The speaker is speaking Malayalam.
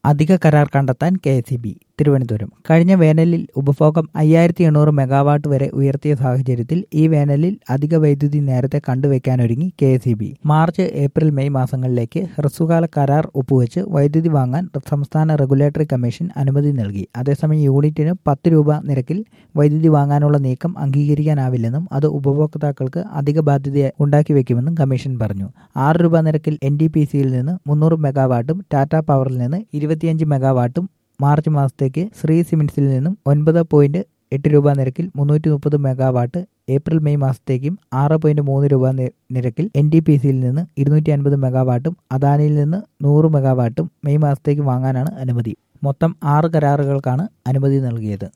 അധിക കരാർ കണ്ടെത്താൻ കെ എസ് ബി തിരുവനന്തപുരം കഴിഞ്ഞ വേനലിൽ ഉപഭോഗം അയ്യായിരത്തി എണ്ണൂറ് മെഗാവാട്ട് വരെ ഉയർത്തിയ സാഹചര്യത്തിൽ ഈ വേനലിൽ അധിക വൈദ്യുതി നേരത്തെ കണ്ടുവയ്ക്കാനൊരുങ്ങി K S B March April May മാസങ്ങളിലേക്ക് ഹ്രസ്വകാല കരാർ ഒപ്പുവെച്ച് വൈദ്യുതി വാങ്ങാൻ സംസ്ഥാന റെഗുലേറ്ററി കമ്മീഷൻ അനുമതി നൽകി അതേസമയം യൂണിറ്റിന് പത്ത് രൂപ നിരക്കിൽ വൈദ്യുതി വാങ്ങാനുള്ള നീക്കം അംഗീകരിക്കാനാവില്ലെന്നും അത് ഉപഭോക്താക്കൾക്ക് അധിക ബാധ്യത ഉണ്ടാക്കി വെക്കുമെന്നും കമ്മീഷൻ പറഞ്ഞു ആറ് രൂപ നിരക്കിൽ എൻ ഡി പി സിയിൽ നിന്ന് മുന്നൂറ് മെഗാവാട്ടും ടാറ്റ പവറിൽ നിന്ന് ഇരുപത്തിയഞ്ച് മെഗാവാട്ടും മാർച്ച് മാസത്തേക്ക് ശ്രീ സിമെന്റ്സിൽ നിന്നും ഒൻപത് പോയിന്റ് എട്ട് രൂപ നിരക്കിൽ മുന്നൂറ്റി മുപ്പത് മെഗാവാട്ട് ഏപ്രിൽ മെയ് മാസത്തേക്കും ആറ് പോയിന്റ് മൂന്ന് രൂപ നിരക്കിൽ എൻ ഡി പി സിയിൽ നിന്ന് ഇരുന്നൂറ്റി അൻപത് മെഗാവാട്ടും അദാനിയിൽ നിന്ന് നൂറ് മെഗാവാട്ടും മെയ് മാസത്തേക്ക് വാങ്ങാനാണ് അനുമതി മൊത്തം ആറ് കരാറുകൾക്കാണ് അനുമതി നൽകിയത്